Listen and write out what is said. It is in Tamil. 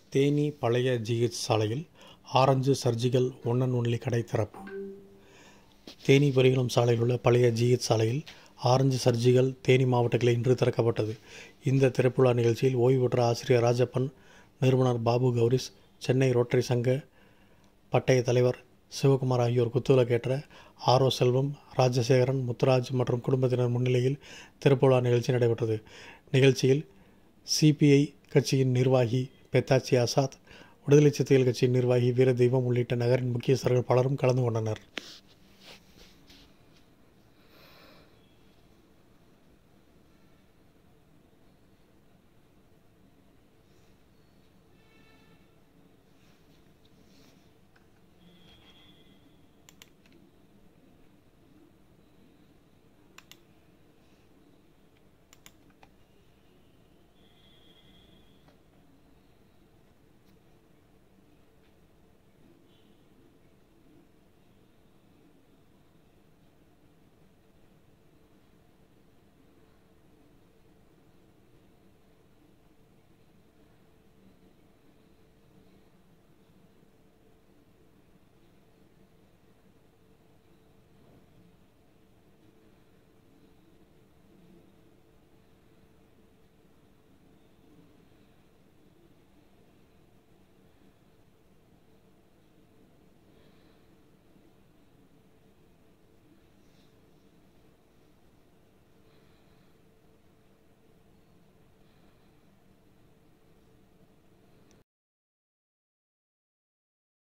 தேனி பழைய ஜிஹெச் சாலையில் orange surgical one and only கடை திறப்பு தேனி பெரியகுளம் சாலையில் உள்ள பழைய ஜிஹெச் சாலையில் ஆரஞ்சு சர்ஜிக்கல் தேனி மாவட்டத்தில் இன்று திறக்கப்பட்டது இந்த திறப்புலா நிகழ்ச்சியில் ஓய்வு பெற்ற ஆசிரியர் ராஜப்பன் நிறுவனர் பாபு கௌரிஸ் சென்னை ரோட்டரி சங்க பட்டய தலைவர் சிவகுமார் ஆகியோர் குத்துவிளக்கேற்ற ஆரோ செல்வம் ராஜசேகரன் முத்துராஜ் மற்றும் குடும்பத்தினர் முன்னிலையில் திறப்புலா நிகழ்ச்சி நடைபெற்றது நிகழ்ச்சியில் சிபிஐ கட்சியின் நிர்வாகி பெத்தாச்சி ஆசாத் விடுதலை சிறுத்தைகள் கட்சியின் நிர்வாகி வீரதெய்வம் உள்ளிட்ட நகரின் முக்கியஸ்தர்கள் பலரும் கலந்து கொண்டனர்